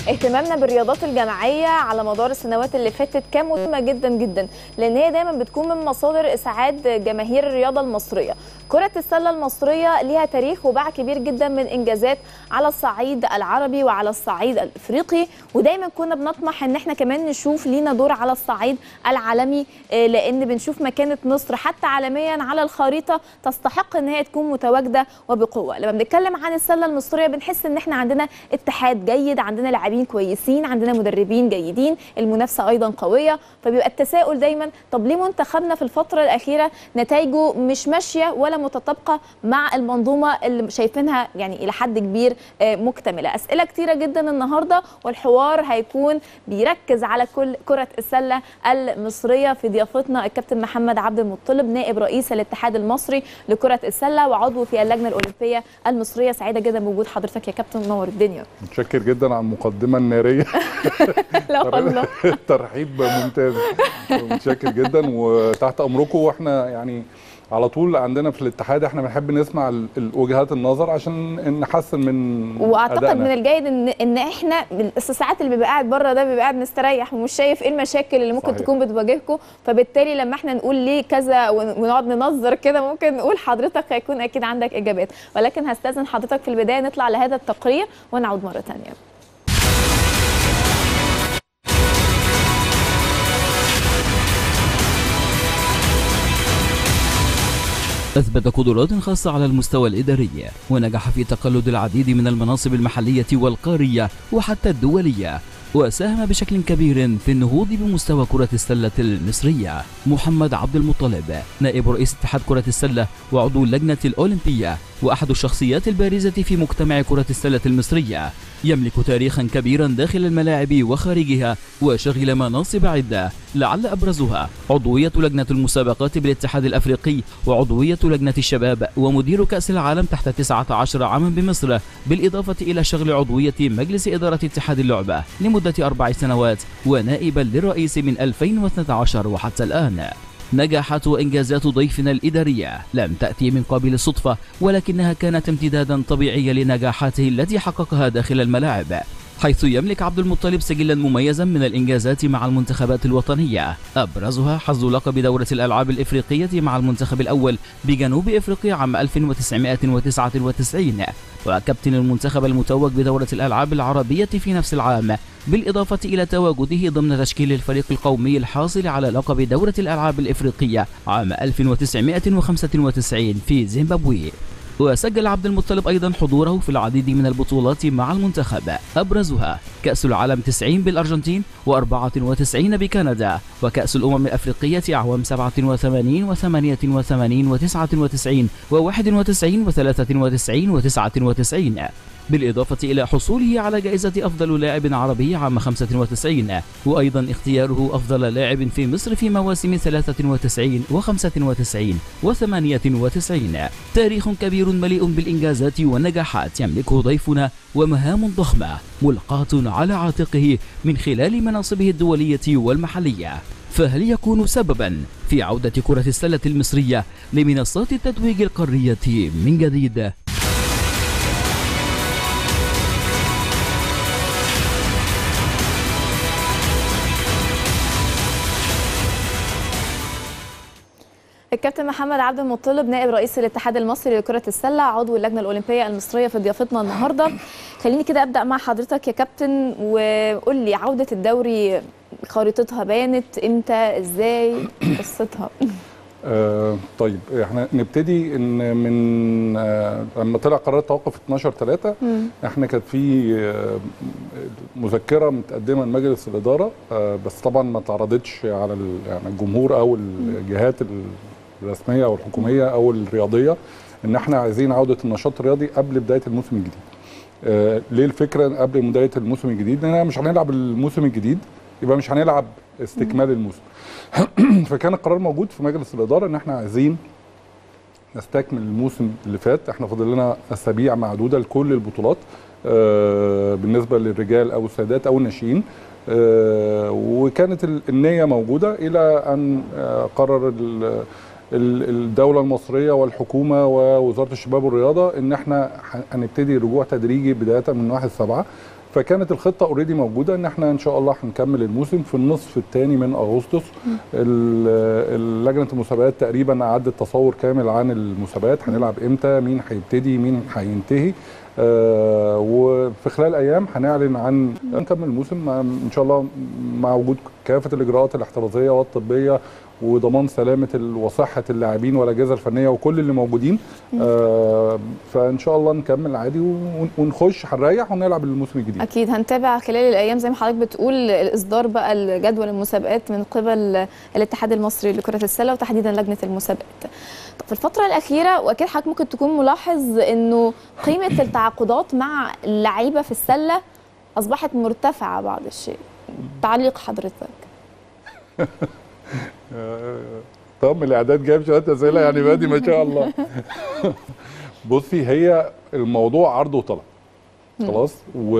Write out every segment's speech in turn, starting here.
اهتمامنا بالرياضات الجماعيه على مدار السنوات اللي فاتت كان مهمه جدا جدا لان هي دايما بتكون من مصادر اسعاد جماهير الرياضه المصريه كره السله المصريه ليها تاريخ وباع كبير جدا من انجازات على الصعيد العربي وعلى الصعيد الافريقي ودايما كنا بنطمح ان احنا كمان نشوف لينا دور على الصعيد العالمي آه، لان بنشوف مكانه مصر حتى عالميا على الخريطه تستحق ان هي تكون متواجده وبقوه لما بنتكلم عن السله المصريه بنحس ان احنا عندنا اتحاد جيد عندنا لاعبين كويسين عندنا مدربين جيدين المنافسه ايضا قويه فبيبقى التساؤل دايما طب ليه منتخبنا في الفتره الاخيره نتائجه مش ماشيه ولا متطابقه مع المنظومه اللي شايفينها يعني الى حد كبير آه، مكتمله اسئله كتيره جدا النهارده والحوار هيكون بيركز على كل كره السله المصريه في ضيافتنا الكابتن محمد عبد المطلب نائب رئيس الاتحاد المصري لكره السله وعضو في اللجنه الاولمبيه المصريه سعيده جدا بوجود حضرتك يا كابتن منور الدنيا متشكر جدا على المقدمه الناريه لا والله ترحيب ممتاز متشكر جدا وتحت امركم واحنا يعني على طول عندنا في الاتحاد احنا بنحب نسمع ال- ال- وجهات النظر عشان نحسن من واعتقد أدائنا. من الجيد ان ان احنا بس ساعات اللي بيبقى قاعد بره ده بيبقى قاعد مستريح ومش شايف ايه المشاكل اللي ممكن صحيح. تكون بتواجهكم فبالتالي لما احنا نقول ليه كذا ون- ونقعد ننظر كده ممكن نقول حضرتك هيكون اكيد عندك اجابات ولكن هستاذن حضرتك في البدايه نطلع لهذا التقرير ونعود مره ثانيه أثبت قدرات خاصة على المستوى الإداري ونجح في تقلد العديد من المناصب المحلية والقارية وحتى الدولية وساهم بشكل كبير في النهوض بمستوى كرة السلة المصرية محمد عبد المطلب نائب رئيس اتحاد كرة السلة وعضو اللجنة الأولمبية وأحد الشخصيات البارزة في مجتمع كرة السلة المصرية يملك تاريخا كبيرا داخل الملاعب وخارجها وشغل مناصب عدة لعل أبرزها عضوية لجنة المسابقات بالاتحاد الأفريقي وعضوية لجنة الشباب ومدير كأس العالم تحت 19 عاما بمصر بالإضافة إلى شغل عضوية مجلس إدارة اتحاد اللعبة لمدة أربع سنوات ونائبا للرئيس من 2012 وحتى الآن نجاحات وإنجازات ضيفنا الإدارية لم تأتي من قبيل الصدفة ولكنها كانت امتدادا طبيعيا لنجاحاته التي حققها داخل الملاعب حيث يملك عبد المطلب سجلا مميزا من الإنجازات مع المنتخبات الوطنية أبرزها حظ لقب دورة الألعاب الإفريقية مع المنتخب الأول بجنوب إفريقيا عام 1999 وكابتن المنتخب المتوج بدورة الألعاب العربية في نفس العام بالإضافة إلى تواجده ضمن تشكيل الفريق القومي الحاصل على لقب دورة الألعاب الإفريقية عام 1995 في زيمبابوي وسجل عبد المطلب أيضا حضوره في العديد من البطولات مع المنتخب أبرزها كأس العالم 90 بالأرجنتين و94 بكندا وكأس الأمم الأفريقية أعوام 87 و88 و99 و91 و93 و99 بالإضافة إلى حصوله على جائزة أفضل لاعب عربي عام 95 وأيضا اختياره أفضل لاعب في مصر في مواسم 93 و95 و98 تاريخ كبير مليء بالإنجازات والنجاحات يملكه ضيفنا ومهام ضخمة ملقاة على عاتقه من خلال مناصبه الدولية والمحلية فهل يكون سببا في عودة كرة السلة المصرية لمنصات التتويج القارية من جديد؟ الكابتن محمد عبد المطلب نائب رئيس الاتحاد المصري لكرة السلة عضو اللجنة الأولمبية المصرية في ضيافتنا النهاردة خليني كده أبدأ مع حضرتك يا كابتن وقول لي عودة الدوري خريطتها بانت امتى ازاي قصتها آه طيب احنا نبتدي ان من آه لما طلع قرار التوقف 12 3 احنا كانت في آه مذكره متقدمه لمجلس الاداره آه بس طبعا ما اتعرضتش على ال- يعني الجمهور او الجهات الرسميه او الحكوميه او الرياضيه ان احنا عايزين عوده النشاط الرياضي قبل بدايه الموسم الجديد. آه ليه الفكره قبل بدايه الموسم الجديد؟ لان مش هنلعب الموسم الجديد يبقى مش هنلعب استكمال الموسم. فكان القرار موجود في مجلس الاداره ان احنا عايزين نستكمل الموسم اللي فات احنا فاضل لنا اسابيع معدوده لكل البطولات آه بالنسبه للرجال او السيدات او الناشئين آه وكانت ال- النيه موجوده الى ان آه قرر ال- ال- الدوله المصريه والحكومه ووزاره الشباب والرياضه ان احنا ح- هنبتدي رجوع تدريجي بدايه من 1 7 فكانت الخطه اوريدي موجوده ان احنا ان شاء الله هنكمل الموسم في النصف الثاني من اغسطس ال- لجنه المسابقات تقريبا عدت تصور كامل عن المسابقات هنلعب امتى مين هيبتدي مين هينتهي آه وفي خلال ايام هنعلن عن نكمل الموسم مع- ان شاء الله مع وجود كافه الاجراءات الاحترازيه والطبيه وضمان سلامه ال- وصحه اللاعبين والاجهزه الفنيه وكل اللي موجودين آه فان شاء الله نكمل عادي ون- ونخش هنريح ونلعب الموسم الجديد اكيد هنتابع خلال الايام زي ما حضرتك بتقول الاصدار بقى جدول المسابقات من قبل الاتحاد المصري لكره السله وتحديدا لجنه المسابقات طب في الفتره الاخيره واكيد حضرتك ممكن تكون ملاحظ انه قيمه التعاقدات مع اللعيبه في السله اصبحت مرتفعه بعض الشيء تعليق حضرتك آه، طب الاعداد جايب شويه اسئله يعني بادي ما شاء الله بصي هي الموضوع عرض وطلب خلاص و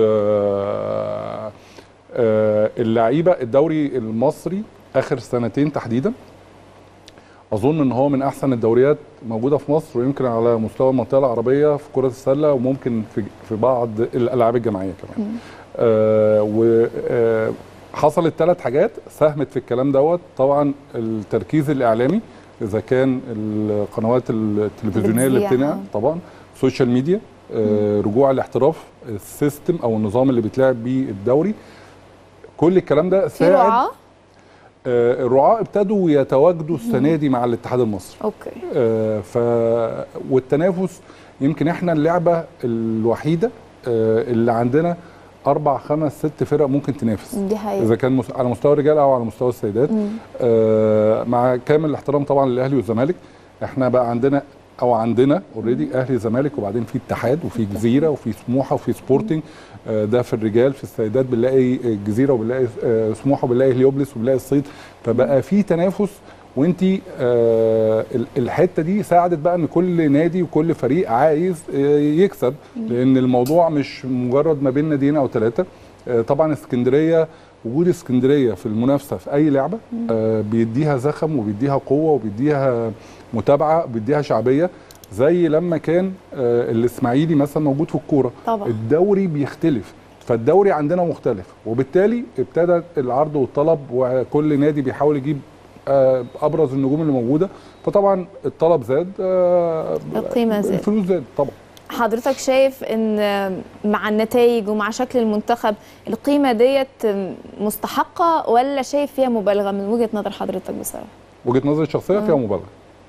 آه، اللعيبه الدوري المصري اخر سنتين تحديدا اظن ان هو من احسن الدوريات موجوده في مصر ويمكن على مستوى المنطقه العربيه في كره السله وممكن في في بعض الالعاب الجماعيه كمان آه و آه حصلت ثلاث حاجات ساهمت في الكلام دوت طبعا التركيز الاعلامي اذا كان القنوات التلفزيونيه اللي بتذيع، بتنقل آه. طبعا سوشيال ميديا آه رجوع الاحتراف السيستم او النظام اللي بيتلعب بيه الدوري كل الكلام ده في ساعد رعاه آه الرعاة ابتدوا يتواجدوا السنه دي مع الاتحاد المصري اوكي آه، ف والتنافس يمكن احنا اللعبه الوحيده آه، اللي عندنا اربع خمس ست فرق ممكن تنافس دي حقيقه اذا كان مس- على مستوى الرجال او على مستوى السيدات مم. آه، مع كامل الاحترام طبعا للاهلي والزمالك احنا بقى عندنا او عندنا اوريدي اهلي وزمالك وبعدين في اتحاد وفي جزيره وفي سموحه وفي سبورتنج آه، ده في الرجال في السيدات بنلاقي الجزيره وبنلاقي آه، سموحه وبنلاقي هليوبلس وبنلاقي الصيد فبقى في تنافس وانت آه ال- الحته دي ساعدت بقى ان كل نادي وكل فريق عايز آه يكسب لان الموضوع مش مجرد ما بين ناديين او ثلاثه آه طبعا اسكندريه وجود اسكندريه في المنافسه في اي لعبه آه بيديها زخم وبيديها قوه وبيديها متابعه وبيديها شعبيه زي لما كان آه الاسماعيلي مثلا موجود في الكوره طبعا الدوري بيختلف فالدوري عندنا مختلف وبالتالي ابتدى العرض والطلب وكل نادي بيحاول يجيب آه، ابرز النجوم اللي موجوده فطبعا الطلب زاد آه، القيمة زادت. الفلوس زادت طبعا حضرتك شايف ان مع النتائج ومع شكل المنتخب القيمه ديت مستحقه ولا شايف فيها مبالغه من وجهه نظر حضرتك بصراحه وجهه نظري الشخصيه فيها آه. مبالغه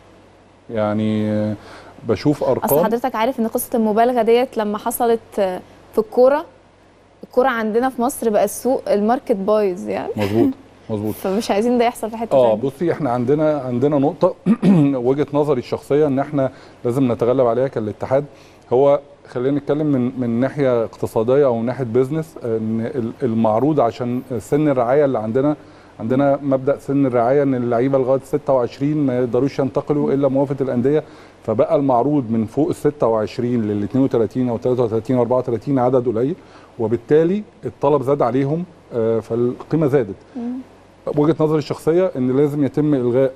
يعني آه، بشوف اصل ارقام حضرتك عارف ان قصه المبالغه ديت لما حصلت في الكوره الكوره عندنا في مصر بقى السوق الماركت بايظ يعني مظبوط مظبوط فمش عايزين ده يحصل في حته اه ثانيه بصي احنا عندنا عندنا نقطه وجهه نظري الشخصيه ان احنا لازم نتغلب عليها كالاتحاد هو خلينا نتكلم من من ناحيه اقتصاديه او من ناحيه بيزنس ان ال- المعروض عشان سن الرعايه اللي عندنا عندنا مبدا سن الرعايه ان اللعيبه لغايه 26 ما يقدروش ينتقلوا الا موافقه الانديه فبقى المعروض من فوق ال 26 لل 32 او 33 او 34 عدد قليل وبالتالي الطلب زاد عليهم آه، فالقيمه زادت وجهه نظري الشخصيه ان لازم يتم الغاء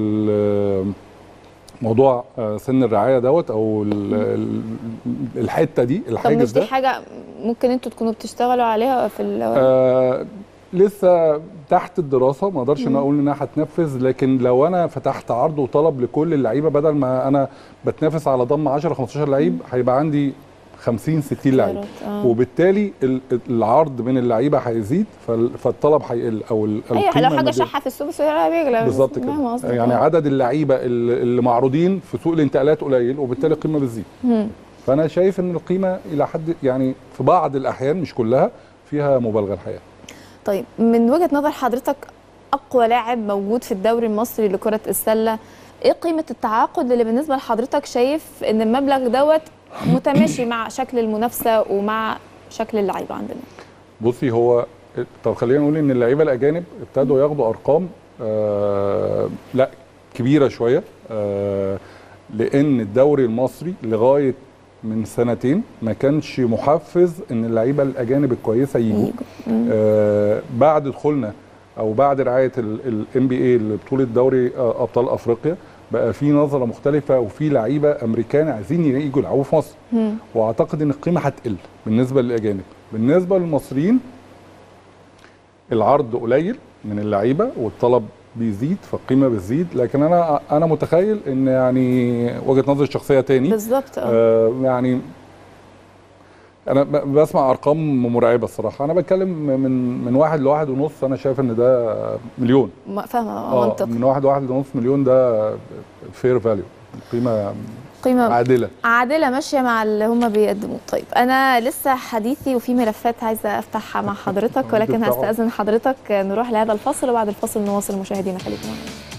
ال- موضوع آه، سن الرعايه دوت او ال- ال- الحته دي طب الحاجز مش دي ده حاجه ممكن انتوا تكونوا بتشتغلوا عليها في ال- آه لسه تحت الدراسه ما اقدرش ان اقول انها هتنفذ لكن لو انا فتحت عرض وطلب لكل اللعيبه بدل ما انا بتنافس على ضم 10 15 لعيب هيبقى عندي 50 60 لعيب آه. وبالتالي ال- العرض من اللعيبه هيزيد فال- فالطلب هيقل او ال- ايوه القيمة لو حاجه المادية. شحه في السوق سعرها بيغلى بالظبط فاهمة كده قصدك. يعني آه. عدد اللعيبه اللي اللي معروضين في سوق الانتقالات قليل وبالتالي القيمه بتزيد مم. فانا شايف ان القيمه الى حد يعني في بعض الاحيان مش كلها فيها مبالغه الحقيقه طيب من وجهه نظر حضرتك اقوى لاعب موجود في الدوري المصري لكره السله ايه قيمه التعاقد اللي بالنسبه لحضرتك شايف ان المبلغ دوت متماشي مع شكل المنافسه ومع شكل اللعيبه عندنا بصي هو طب خلينا نقول ان اللعيبه الاجانب ابتدوا ياخدوا ارقام آه لا كبيره شويه آه لان الدوري المصري لغايه من سنتين ما كانش محفز ان اللعيبه الاجانب الكويسه يجوا مم. آه بعد دخولنا او بعد رعايه الام بي اي لبطوله دوري آه، ابطال افريقيا بقى في نظره مختلفه وفي لعيبه امريكان عايزين يجوا يلعبوا في مصر مم. واعتقد ان القيمه هتقل بالنسبه للاجانب بالنسبه للمصريين العرض قليل من اللعيبه والطلب بيزيد فالقيمه بتزيد لكن انا انا متخيل ان يعني وجهه نظري الشخصيه تاني بالظبط اه آه يعني انا ب- بسمع ارقام مرعبه الصراحه انا بتكلم من من واحد لواحد ونص انا شايف ان ده مليون ما- فاهمه اه منطق من واحد لواحد ونص مليون ده فير فاليو قيمه قيمه عادله عادله ماشيه مع اللي هم بيقدموه طيب انا لسه حديثي وفي ملفات عايزه افتحها مع حضرتك ولكن بتفتحوا. هستاذن حضرتك نروح لهذا الفصل وبعد الفصل نواصل مشاهدينا خليكم معنا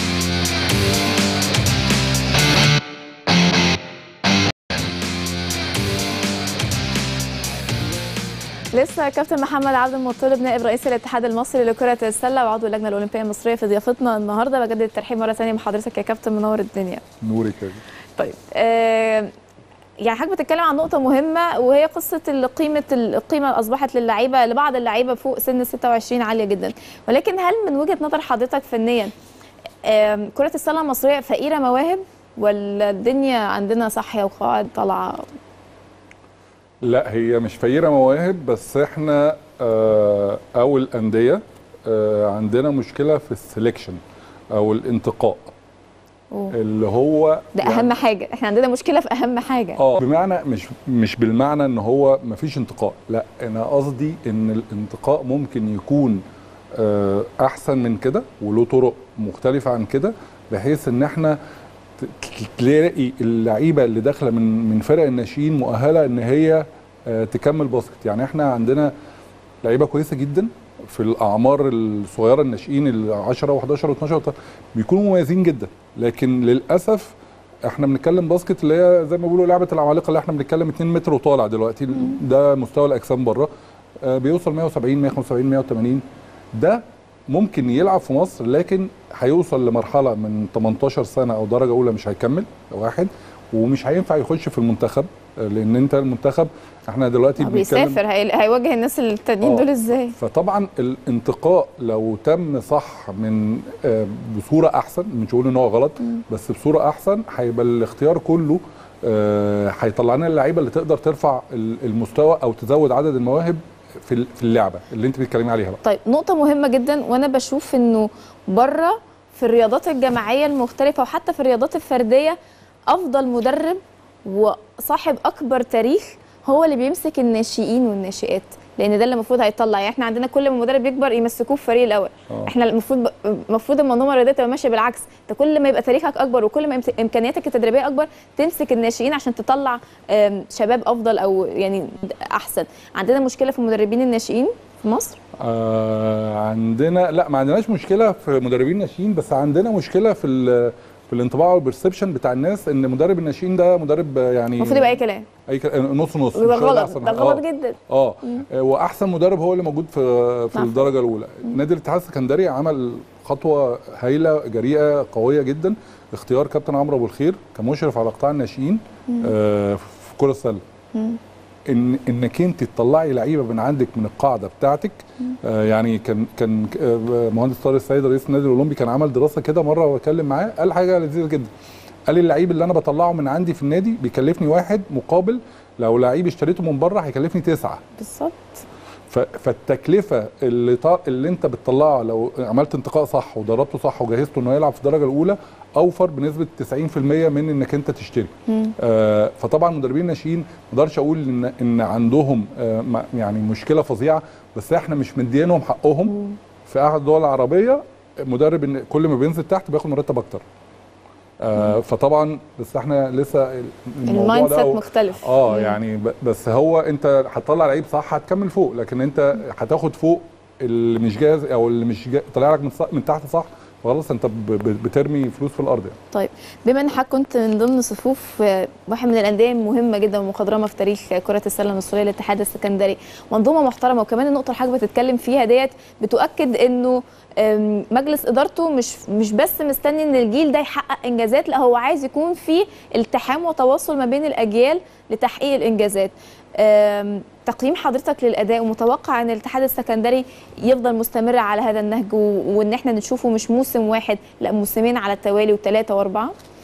لسه كابتن محمد عبد المطلب نائب رئيس الاتحاد المصري لكرة السلة وعضو اللجنة الأولمبية المصرية في ضيافتنا النهارده بجدد الترحيب مرة ثانية بحضرتك يا كابتن منور الدنيا. نورك يا طيب آه يعني حضرتك بتتكلم عن نقطة مهمة وهي قصة ال- قيمة القيمة اللي أصبحت للعيبة لبعض اللعيبة فوق سن 26 عالية جدا ولكن هل من وجهة نظر حضرتك فنيا آم، كرة السلة المصرية فقيرة مواهب ولا الدنيا عندنا صاحية وقواعد طالعة لا هي مش فقيره مواهب بس احنا آه او الانديه آه عندنا مشكله في السلكشن او الانتقاء أوه. اللي هو ده أهم حاجة احنا عندنا مشكلة في أهم حاجة اه بمعنى مش مش بالمعنى ان هو مفيش انتقاء لا انا قصدي ان الانتقاء ممكن يكون آه، احسن من كده وله طرق مختلفه عن كده بحيث ان احنا ت- ت- تلاقي اللعيبه اللي داخله من من فرق الناشئين مؤهله ان هي آه، تكمل باسكت يعني احنا عندنا لعيبه كويسه جدا في الاعمار الصغيره الناشئين ال 10 و11 و12 بيكونوا مميزين جدا لكن للاسف احنا بنتكلم باسكت اللي هي زي ما بيقولوا لعبه العمالقه اللي احنا بنتكلم 2 متر وطالع دلوقتي ده مستوى الاجسام بره آه، بيوصل 170 175 180 ده ممكن يلعب في مصر لكن هيوصل لمرحله من 18 سنه او درجه اولى مش هيكمل ده واحد ومش هينفع يخش في المنتخب آه، لان انت المنتخب احنا دلوقتي بنتكلم بيسافر هي... هيواجه الناس التانيين آه. دول ازاي فطبعا الانتقاء لو تم صح من آه، بصوره احسن مش بقول ان هو غلط بس بصوره احسن هيبقى الاختيار كله آه، هيطلع لنا اللعيبه اللي تقدر ترفع ال- المستوى او تزود عدد المواهب في ال- في اللعبه اللي انت بتتكلمي عليها بقى طيب نقطة مهمة جدا وأنا بشوف إنه بره في الرياضات الجماعية المختلفة وحتى في الرياضات الفردية أفضل مدرب وصاحب أكبر تاريخ هو اللي بيمسك الناشئين والناشئات لأن ده اللي المفروض هيطلع يعني إحنا عندنا كل ما مدرب يكبر يمسكوه في الفريق الأول آه. إحنا المفروض المفروض المنظومة الرياضية تبقى ماشية بالعكس أنت كل ما يبقى تاريخك أكبر وكل ما إمت- إمكانياتك التدريبية أكبر تمسك الناشئين عشان تطلع آم، شباب أفضل أو يعني أحسن عندنا مشكلة في المدربين الناشئين في مصر آه عندنا لا ما عندناش مشكله في مدربين ناشئين بس عندنا مشكله في ال- في الانطباع والبرسبشن بتاع الناس ان مدرب الناشئين ده مدرب آه، يعني المفروض يبقى أي كلام اي ك- نص نص وده مش هو اللي غلط أحسن ده حاجة. غلط آه. جدا اه آه، واحسن مدرب هو اللي موجود في في نعم. الدرجه الاولى نادي الاتحاد السكندري عمل خطوه هايله جريئه قويه جدا اختيار كابتن عمرو ابو الخير كمشرف على قطاع الناشئين آه في كره السله ان انك انت تطلعي لعيبه من عندك من القاعده بتاعتك آه يعني كان كان آه، مهندس طارق السيد رئيس النادي الاولمبي كان عمل دراسه كده مره بتكلم معاه قال حاجه لذيذه جدا قال لي اللعيب اللي انا بطلعه من عندي في النادي بيكلفني واحد مقابل لو لعيب اشتريته من بره هيكلفني تسعه بالظبط ف- فالتكلفه اللي طا... اللي انت بتطلعها لو عملت انتقاء صح ودربته صح وجهزته انه يلعب في الدرجه الاولى اوفر بنسبه 90% من انك انت تشتري آه فطبعا مدربين الناشئين ما اقدرش اقول ان ان عندهم آه ما- يعني مشكله فظيعه بس احنا مش مدينهم حقهم في احد الدول العربيه مدرب إن كل ما بينزل تحت بياخد مرتب اكتر آه فطبعا بس احنا لسه الموضوع المايند ده سيت أو- مختلف اه مم. يعني ب- بس هو انت هتطلع لعيب صح هتكمل فوق لكن انت هتاخد فوق اللي مش جاهز او اللي مش جاهز طالع لك من, ص- من تحت صح خلاص انت ب- ب- بترمي فلوس في الارض يعني. طيب بما ان حضرتك كنت من ضمن صفوف آه، واحد من الانديه المهمه جدا ومخضرمه في تاريخ كره السله المصريه الاتحاد السكندري منظومه محترمه وكمان النقطه اللي حضرتك بتتكلم فيها ديت بتؤكد انه آم، مجلس ادارته مش مش بس مستني ان الجيل ده يحقق انجازات لا هو عايز يكون في التحام وتواصل ما بين الاجيال لتحقيق الانجازات آم، تقييم حضرتك للاداء ومتوقع ان الاتحاد السكندري يفضل مستمر على هذا النهج و- وان احنا نشوفه مش موسم واحد لا موسمين على التوالي وثلاثه واربعه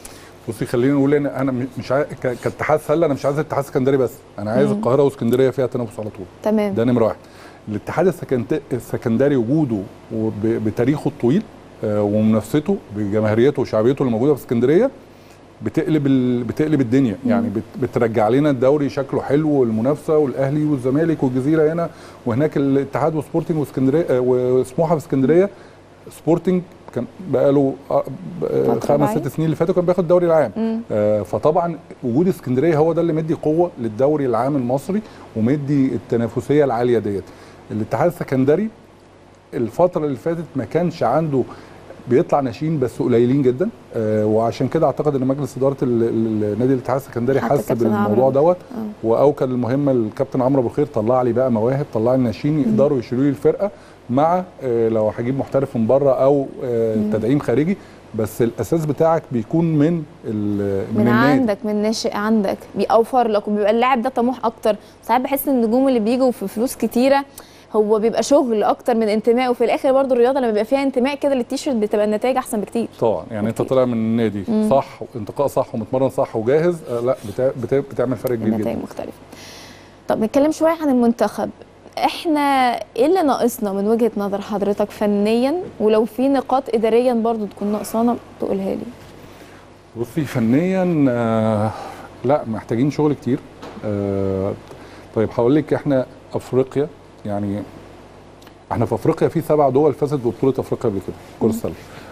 بصي خلينا نقول ان انا م- مش عايز ك- كاتحاد سله انا مش عايز الاتحاد السكندري بس انا عايز القاهره واسكندريه فيها تنافس على طول تمام ده نمره واحد الاتحاد السكنت- السكندري وجوده وب- بتاريخه الطويل آه، ومنافسته بجماهيريته وشعبيته اللي موجوده في اسكندريه بتقلب ال... بتقلب الدنيا يعني بت... بترجع لنا الدوري شكله حلو والمنافسه والاهلي والزمالك والجزيره هنا وهناك الاتحاد وسبورتنج واسكندريه آه، وسموحه في اسكندريه سبورتنج كان بقاله آه، ب- آه، فترة خمس بعيد. ست سنين اللي فاتوا كان بياخد الدوري العام مم. آه، فطبعا وجود اسكندريه هو ده اللي مدي قوه للدوري العام المصري ومدي التنافسيه العاليه ديت الاتحاد السكندري الفتره اللي فاتت ما كانش عنده بيطلع ناشئين بس قليلين جدا آه وعشان كده اعتقد ان مجلس اداره ال- ال- نادي الاتحاد السكندري حتى حس كابتن بالموضوع عمرو. دوت آه. واوكل المهمه للكابتن عمرو ابو الخير طلع لي بقى مواهب طلع لي ناشئين يقدروا يشيلوا لي الفرقه مع آه لو هجيب محترف من بره او آه تدعيم خارجي بس الاساس بتاعك بيكون من ال- من النادي. عندك من ناشئ عندك بيأوفر لك وبيبقى اللاعب ده طموح اكتر ساعات بحس ان النجوم اللي بيجوا في فلوس كتيره هو بيبقى شغل اكتر من انتماء وفي الاخر برضو الرياضه لما بيبقى فيها انتماء كده للتيشيرت بتبقى النتائج احسن بكتير طبعا يعني انت بكتير. طالع من النادي صح وانتقاء صح ومتمرن صح وجاهز آه لا بتا... بتا... بتعمل فرق كبير النتائج جدا مختلفه طب نتكلم شويه عن المنتخب احنا ايه اللي ناقصنا من وجهه نظر حضرتك فنيا ولو في نقاط اداريا برضو تكون ناقصانا تقولها لي بصي فنيا آه لا محتاجين شغل كتير آه طيب هقول لك احنا افريقيا يعني احنا في افريقيا في سبع دول فازت ببطوله افريقيا قبل كده كره السله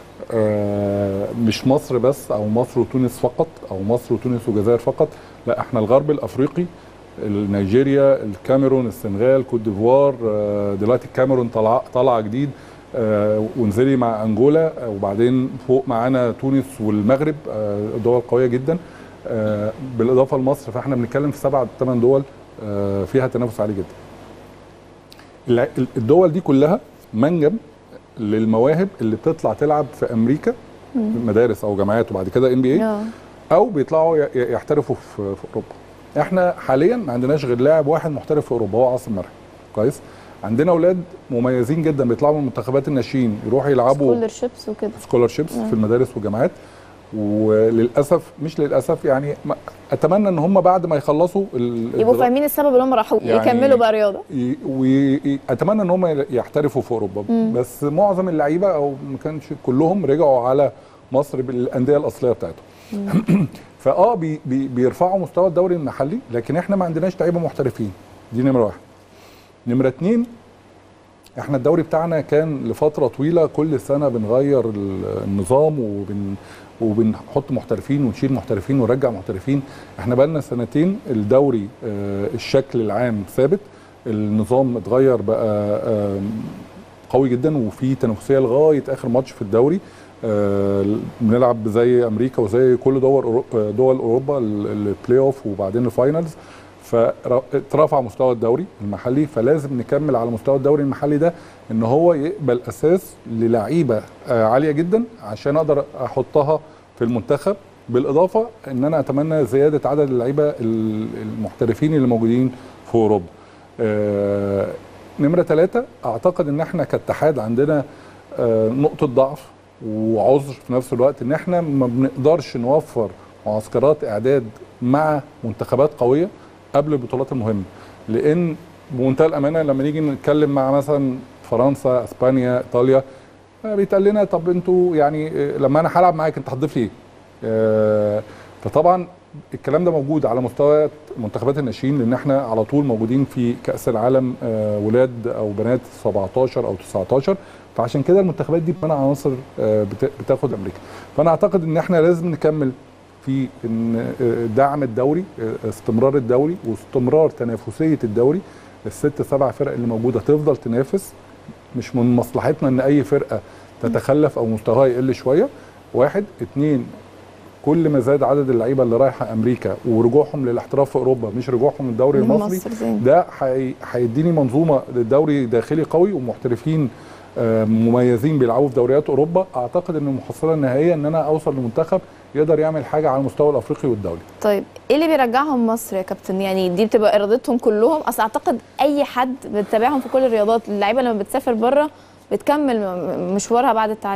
آه مش مصر بس او مصر وتونس فقط او مصر وتونس والجزائر فقط لا احنا الغرب الافريقي نيجيريا الكاميرون السنغال كوت ديفوار آه دلوقتي الكاميرون طالعه طالعه جديد آه ونزلي مع انجولا آه وبعدين فوق معانا تونس والمغرب آه دول قويه جدا آه بالاضافه لمصر فاحنا بنتكلم في سبع ثمان دول آه فيها تنافس عالي جدا الع- الدول دي كلها منجم للمواهب اللي بتطلع تلعب في امريكا في مدارس او جامعات وبعد كده ام بي اه او بيطلعوا ي- ي- يحترفوا في في اوروبا احنا حاليا ما عندناش غير لاعب واحد محترف في اوروبا هو عاصم مرعي كويس عندنا اولاد مميزين جدا بيطلعوا من منتخبات الناشئين يروحوا يلعبوا سكولرشيبس وكده سكولرشيبس في المدارس والجامعات وللاسف مش للاسف يعني ما- اتمنى ان هم بعد ما يخلصوا ال- يبقوا الدرا- فاهمين السبب اللي هم راحوا يعني- يكملوا بقى رياضه واتمنى ان هم يحترفوا في اوروبا مم. بس معظم اللعيبه او ما كانش كلهم رجعوا على مصر بالانديه الاصليه بتاعتهم فاه بي بي بيرفعوا مستوى الدوري المحلي لكن احنا ما عندناش لعيبه محترفين دي نمره واحد نمره اتنين احنا الدوري بتاعنا كان لفتره طويله كل سنه بنغير ال- النظام وبن وبنحط محترفين ونشيل محترفين ونرجع محترفين احنا بقالنا سنتين الدوري آه، الشكل العام ثابت النظام اتغير بقى آم، قوي جدا وفي تنافسيه لغايه اخر ماتش في الدوري آه، بنلعب زي امريكا وزي كل دول أورو- آه، دول اوروبا ال- البلاي اوف وبعدين الفاينلز فاترفع مستوى الدوري المحلي فلازم نكمل على مستوى الدوري المحلي ده ان هو يقبل اساس للعيبه آه، عاليه جدا عشان اقدر احطها في المنتخب بالاضافه ان انا اتمنى زياده عدد اللعيبه ال- المحترفين اللي موجودين في اوروبا. آه، نمره ثلاثه اعتقد ان احنا كاتحاد عندنا آه، نقطه ضعف وعذر في نفس الوقت ان احنا ما بنقدرش نوفر معسكرات اعداد مع منتخبات قويه قبل البطولات المهمه لان بمنتهى الامانه لما نيجي نتكلم مع مثلا فرنسا اسبانيا ايطاليا آه، بيتقال لنا طب انتوا يعني آه، لما انا هلعب معاك انت هتضيف لي ايه؟ آه، فطبعا الكلام ده موجود على مستوى منتخبات الناشئين لان احنا على طول موجودين في كاس العالم آه، ولاد او بنات 17 او 19 فعشان كده المنتخبات دي بتمنع عناصر آه، بت- بتاخد امريكا فانا اعتقد ان احنا لازم نكمل في ان آه، دعم الدوري آه، استمرار الدوري واستمرار تنافسيه الدوري الست سبع فرق اللي موجوده تفضل تنافس مش من مصلحتنا ان اي فرقه تتخلف او مستواها يقل شويه واحد اتنين كل ما زاد عدد اللعيبه اللي رايحه امريكا ورجوعهم للاحتراف في اوروبا مش رجوعهم للدوري المصري مصر زي ده هي- هيديني منظومه للدوري داخلي قوي ومحترفين آه، مميزين بيلعبوا في دوريات اوروبا اعتقد ان المحصله النهائيه ان انا اوصل لمنتخب يقدر يعمل حاجه على المستوى الافريقي والدولي طيب ايه اللي بيرجعهم مصر يا كابتن يعني دي بتبقى ارادتهم كلهم اصل اعتقد اي حد بتتابعهم في كل الرياضات اللعيبه لما بتسافر بره بتكمل م- مشوارها بعد التعليم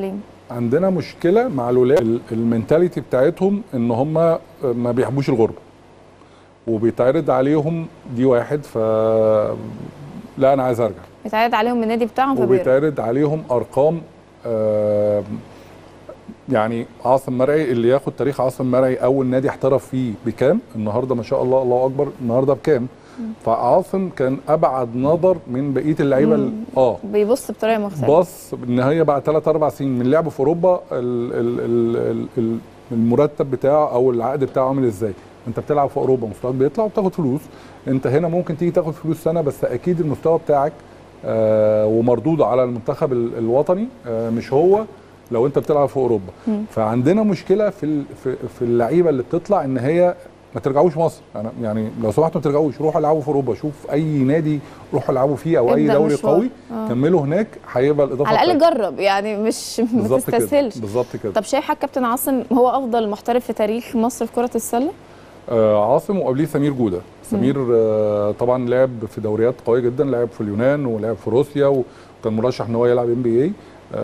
عندنا مشكله مع الولاد ال- المينتاليتي بتاعتهم ان هم ما بيحبوش الغربه وبيتعرض عليهم دي واحد ف لا انا عايز ارجع بيتعرض عليهم من النادي بتاعهم فبيرجع وبيتعرض عليهم ارقام آه، يعني عاصم مرعي اللي ياخد تاريخ عاصم مرعي اول نادي احترف فيه بكام النهارده ما شاء الله الله اكبر النهارده بكام فعاصم كان ابعد نظر من بقيه اللعيبه ال- اه بيبص بطريقه مختلفه بص ان هي بعد 3 4 سنين من لعبه في اوروبا ال ال ال ال ال المرتب بتاعه او العقد بتاعه عامل ازاي انت بتلعب في اوروبا مستواك بيطلع وبتاخد فلوس انت هنا ممكن تيجي تاخد فلوس سنه بس اكيد المستوى بتاعك آه ومردود على المنتخب ال- الوطني آه مش هو لو انت بتلعب في اوروبا مم. فعندنا مشكله في ال- في, في اللعيبه اللي بتطلع ان هي ما ترجعوش مصر يعني, يعني لو سمحتوا ما ترجعوش روحوا العبوا في اوروبا شوف اي نادي روحوا العبوا فيه او اي ابدأ دوري مشوار. قوي آه. كملوا هناك هيبقى الاضافه على الاقل بتاعتك. جرب يعني مش ما بالظبط كده تستسهلش بالظبط كده طب شايف حضرتك كابتن عاصم هو افضل محترف في تاريخ مصر في كره السله آه عاصم وقبليه سمير جوده سمير آه طبعا لعب في دوريات قويه جدا لعب في اليونان ولعب في روسيا وكان مرشح ان هو يلعب ام بي اي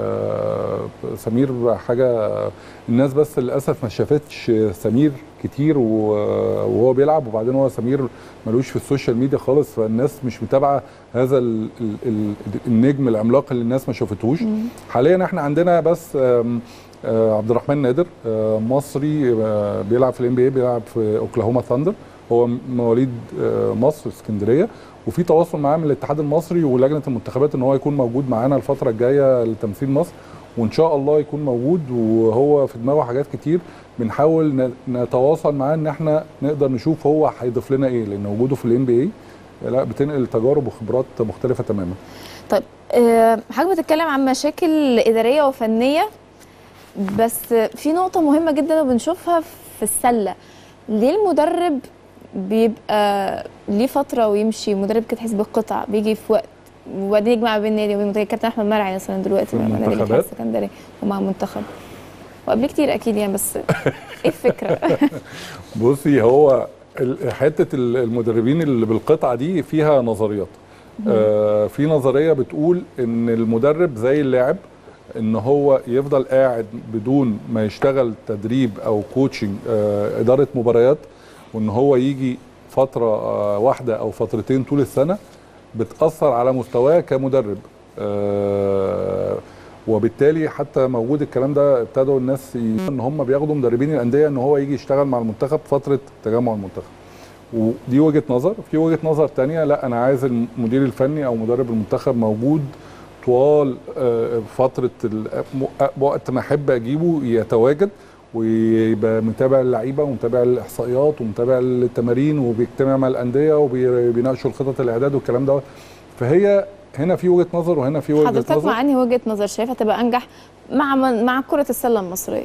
سمير حاجه الناس بس للاسف ما شافتش سمير كتير و- وهو بيلعب وبعدين هو سمير ملوش في السوشيال ميديا خالص فالناس مش متابعه هذا ال ال ال النجم العملاق اللي الناس ما شافتهوش حاليا احنا عندنا بس آم، آه، عبد الرحمن نادر آه، مصري آه، بيلعب في الام بي بيلعب في اوكلاهوما ثاندر هو مواليد آه، مصر اسكندريه وفي تواصل معاه من الاتحاد المصري ولجنه المنتخبات ان هو يكون موجود معانا الفتره الجايه لتمثيل مصر وان شاء الله يكون موجود وهو في دماغه حاجات كتير بنحاول ن- نتواصل معاه ان احنا نقدر نشوف هو هيضيف لنا ايه لان وجوده في الام بي لا بتنقل تجارب وخبرات مختلفه تماما طيب آه، حضرتك بتتكلم عن مشاكل اداريه وفنيه بس في نقطه مهمه جدا وبنشوفها في السله ليه المدرب بيبقى ليه فتره ويمشي مدرب كده تحس بالقطع بيجي في وقت وبعدين يجمع بين نادي وبين منتخب كابتن احمد مرعي مثلا دلوقتي في مع نادي الاتحاد المنتخبات؟ السكندري ومع منتخب وقبل كتير اكيد يعني بس ايه الفكره بصي هو ال- حته ال- المدربين اللي بالقطعه دي فيها نظريات آه في نظريه بتقول ان المدرب زي اللاعب ان هو يفضل قاعد بدون ما يشتغل تدريب او كوتشنج آه اداره مباريات وان هو يجي فتره آه واحده او فترتين طول السنه بتاثر على مستواه كمدرب آه وبالتالي حتى موجود الكلام ده ابتدوا الناس ي- ان هم بياخدوا مدربين الانديه ان هو يجي يشتغل مع المنتخب فتره تجمع المنتخب ودي وجهه نظر في وجهه نظر تانية لا انا عايز المدير الفني او مدرب المنتخب موجود طوال آه، فتره ال- م- وقت ما احب اجيبه يتواجد ويبقى متابع اللعيبه ومتابع الاحصائيات ومتابع التمارين وبيجتمع مع الانديه وبيناقشوا الخطط الاعداد والكلام ده فهي هنا في وجهه نظر وهنا في وجهه حضرتك نظر مع انهي وجهه نظر شايفها تبقى انجح مع من مع كره السله المصريه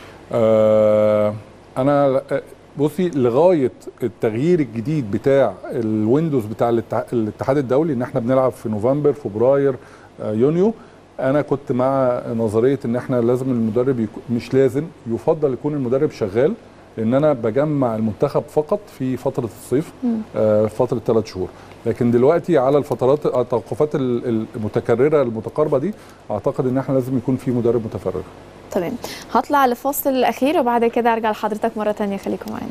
آه انا ل- بصي لغايه التغيير الجديد بتاع الويندوز بتاع الاتح- الاتحاد الدولي ان احنا بنلعب في نوفمبر فبراير آه يونيو انا كنت مع نظريه ان احنا لازم المدرب يكون مش لازم يفضل يكون المدرب شغال لان انا بجمع المنتخب فقط في فتره الصيف آه فتره ثلاث شهور لكن دلوقتي على الفترات التوقفات ال- المتكرره المتقاربه دي اعتقد ان احنا لازم يكون في مدرب متفرغ تمام هطلع لفاصل الاخير وبعد كده ارجع لحضرتك مره تانية خليكم معانا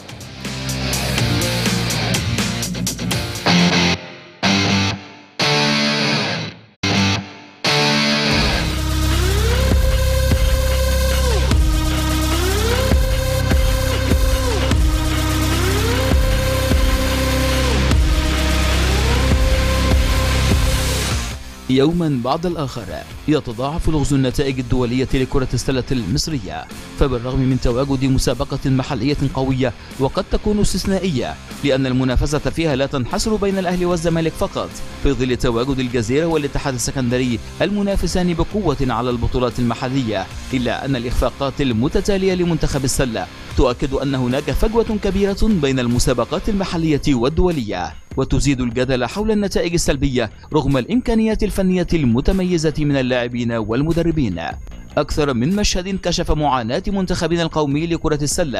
يوما بعد الآخر يتضاعف لغز النتائج الدولية لكرة السلة المصرية فبالرغم من تواجد مسابقة محلية قوية وقد تكون استثنائية لأن المنافسة فيها لا تنحصر بين الأهلي والزمالك فقط في ظل تواجد الجزيرة والاتحاد السكندري المنافسان بقوة على البطولات المحلية إلا أن الإخفاقات المتتالية لمنتخب السلة تؤكد أن هناك فجوة كبيرة بين المسابقات المحلية والدولية وتزيد الجدل حول النتائج السلبية رغم الإمكانيات الفنية المتميزة من اللاعبين والمدربين أكثر من مشهد كشف معاناة منتخبنا القومي لكرة السلة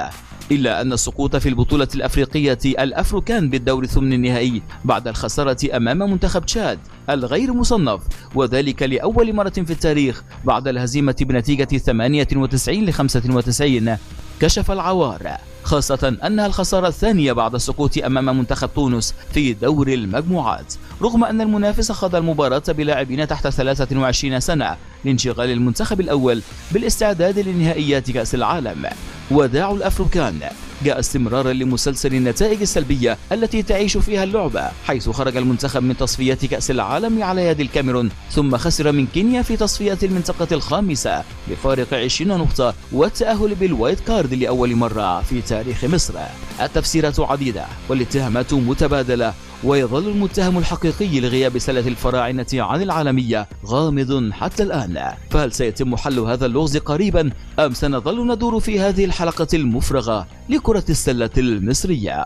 إلا أن السقوط في البطولة الأفريقية الأفروكان بالدور الثمن النهائي بعد الخسارة أمام منتخب تشاد الغير مصنف وذلك لأول مرة في التاريخ بعد الهزيمة بنتيجة 98 ل 95 كشف العوار خاصة أنها الخسارة الثانية بعد السقوط أمام منتخب تونس في دور المجموعات رغم أن المنافس خاض المباراة بلاعبين تحت 23 سنة لانشغال المنتخب الأول بالاستعداد لنهائيات كأس العالم وداع الأفريكان جاء استمرارا لمسلسل النتائج السلبية التي تعيش فيها اللعبة حيث خرج المنتخب من تصفيات كأس العالم على يد الكاميرون ثم خسر من كينيا في تصفية المنطقة الخامسة بفارق 20 نقطة والتأهل بالوايت كارد لأول مرة في تاريخ مصر التفسيرات عديدة والاتهامات متبادلة ويظل المتهم الحقيقي لغياب سلة الفراعنة عن العالمية غامض حتى الآن فهل سيتم حل هذا اللغز قريبا أم سنظل ندور في هذه الحلقة المفرغة لكرة السلة المصرية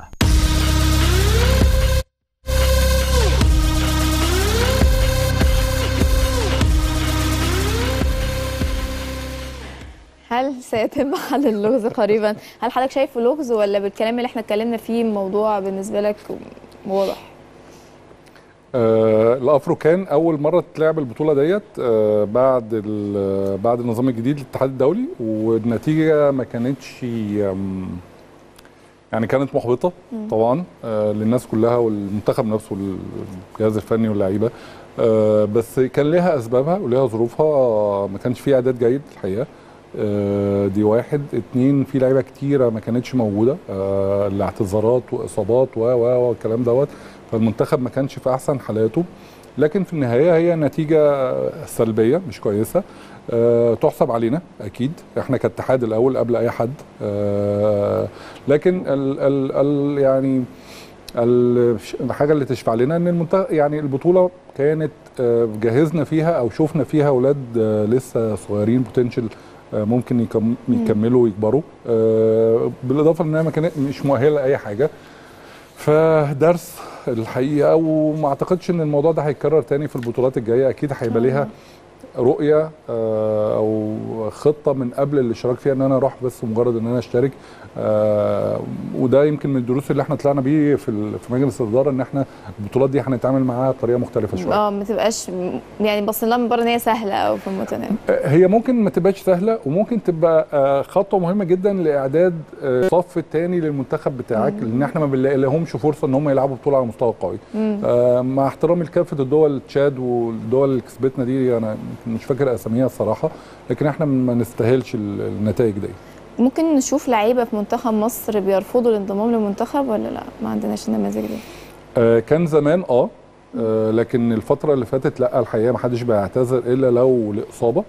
هل سيتم حل اللغز قريبا هل حضرتك شايفه لغز ولا بالكلام اللي احنا اتكلمنا فيه الموضوع بالنسبه لك واضح آه الافرو كان اول مره تلعب البطوله ديت آه بعد ال- بعد النظام الجديد للاتحاد الدولي والنتيجه ما كانتش آم، يعني كانت محبطه طبعا آه للناس كلها والمنتخب نفسه والجهاز الفني واللعيبه آه بس كان لها اسبابها ولها ظروفها آه، ما كانش فيه اعداد جيد الحقيقه آه، دي واحد اتنين في لعيبه كتيره ما كانتش موجوده آه، الاعتذارات واصابات و و والكلام دوت فالمنتخب ما كانش في احسن حالاته لكن في النهايه هي نتيجه سلبيه مش كويسه أه تحسب علينا اكيد احنا كاتحاد الاول قبل اي حد أه لكن ال ال ال يعني ال- الحاجه اللي تشفع لنا ان المنتخب يعني البطوله كانت آه، جهزنا فيها او شفنا فيها اولاد آه، لسه صغيرين بوتنشال ممكن يكم يكملوا ويكبروا آه، بالاضافه لانها ما كانت مش مؤهله لاي حاجه فدرس الحقيقه وما اعتقدش ان الموضوع ده هيتكرر تاني في البطولات الجايه اكيد هيبقى ليها رؤيه آه، او خطه من قبل الاشتراك فيها ان انا اروح بس مجرد ان انا اشترك آه، وده يمكن من الدروس اللي احنا طلعنا بيه في ال- في مجلس الاداره ان احنا البطولات دي هنتعامل معاها بطريقه مختلفه شويه اه ما تبقاش يعني بص لها من بره ان هي سهله او في المتناول هي ممكن ما تبقاش سهله وممكن تبقى آه، خطوه مهمه جدا لاعداد آه، الصف الثاني للمنتخب بتاعك لان احنا ما بنلاقي لهمش فرصه ان هم يلعبوا بطوله على مستوى قوي آه، مع احترامي لكافه الدول تشاد والدول اللي كسبتنا دي انا مش فاكر اساميها الصراحه لكن احنا ما نستاهلش ال- النتائج دي ممكن نشوف لعيبه في منتخب مصر بيرفضوا الانضمام للمنتخب ولا لا ما عندناش النماذج دي آه، كان زمان اه آه، لكن الفترة اللي فاتت لا الحقيقة ما حدش بيعتذر إلا لو لإصابة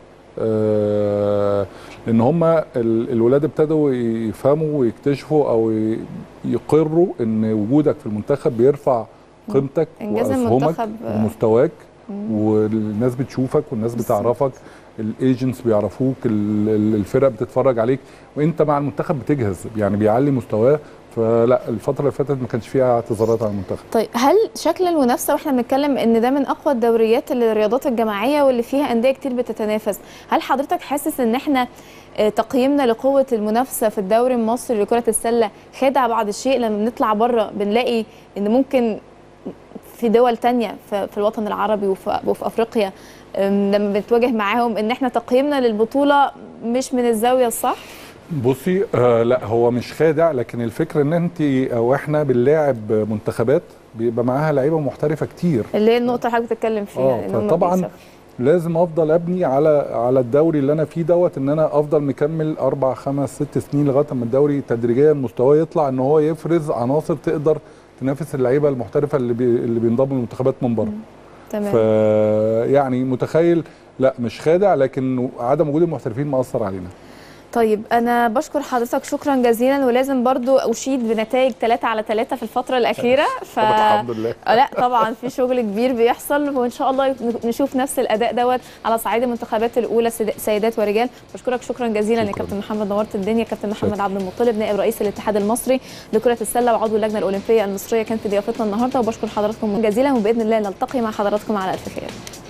آه، لأن هما ال- الولاد ابتدوا يفهموا ويكتشفوا أو ي- يقروا إن وجودك في المنتخب بيرفع قيمتك إنجاز وأسهمك المنتخب، آه، ومستواك والناس بتشوفك والناس بتعرفك الايجنتس بيعرفوك ال- ال- الفرق بتتفرج عليك وانت مع المنتخب بتجهز يعني بيعلي مستواه فلا الفتره اللي فاتت ما كانش فيها اعتذارات على المنتخب طيب هل شكل المنافسه واحنا بنتكلم ان ده من اقوى الدوريات الرياضات الجماعيه واللي فيها انديه كتير بتتنافس هل حضرتك حاسس ان احنا آه، تقييمنا لقوه المنافسه في الدوري المصري لكره السله خادع بعض الشيء لما بنطلع بره بنلاقي ان ممكن في دول تانية في في الوطن العربي وفي, وفي افريقيا أم، لما بنتواجه معاهم ان احنا تقييمنا للبطوله مش من الزاويه الصح بصي آه لا هو مش خادع لكن الفكره ان انت او احنا بنلاعب منتخبات بيبقى معاها لعيبه محترفه كتير اللي هي النقطه اللي حضرتك بتتكلم فيها اه إن هم فطبعا بيسافروا. لازم افضل ابني على على الدوري اللي انا فيه دوت ان انا افضل مكمل اربع خمس ست سنين لغايه اما الدوري تدريجيا مستواه يطلع ان هو يفرز عناصر تقدر تنافس اللعيبه المحترفه اللي بي اللي بينضموا للمنتخبات من بره تمام ف يعني متخيل لا مش خادع لكن عدم وجود المحترفين مأثر علينا طيب انا بشكر حضرتك شكرا جزيلا ولازم برضو اشيد بنتائج 3 على 3 في الفتره الاخيره ف الحمد لله آه لا طبعا في شغل كبير بيحصل وان شاء الله نشوف نفس الاداء دوت على صعيد المنتخبات الاولى سيد- سيدات ورجال بشكرك شكرا جزيلا يا شكراً. كابتن محمد نورت الدنيا كابتن محمد شكراً. عبد المطلب نائب رئيس الاتحاد المصري لكره السله وعضو اللجنه الاولمبيه المصريه كانت ضيافتنا النهارده وبشكر حضراتكم جزيلا وباذن الله نلتقي مع حضراتكم على الف خير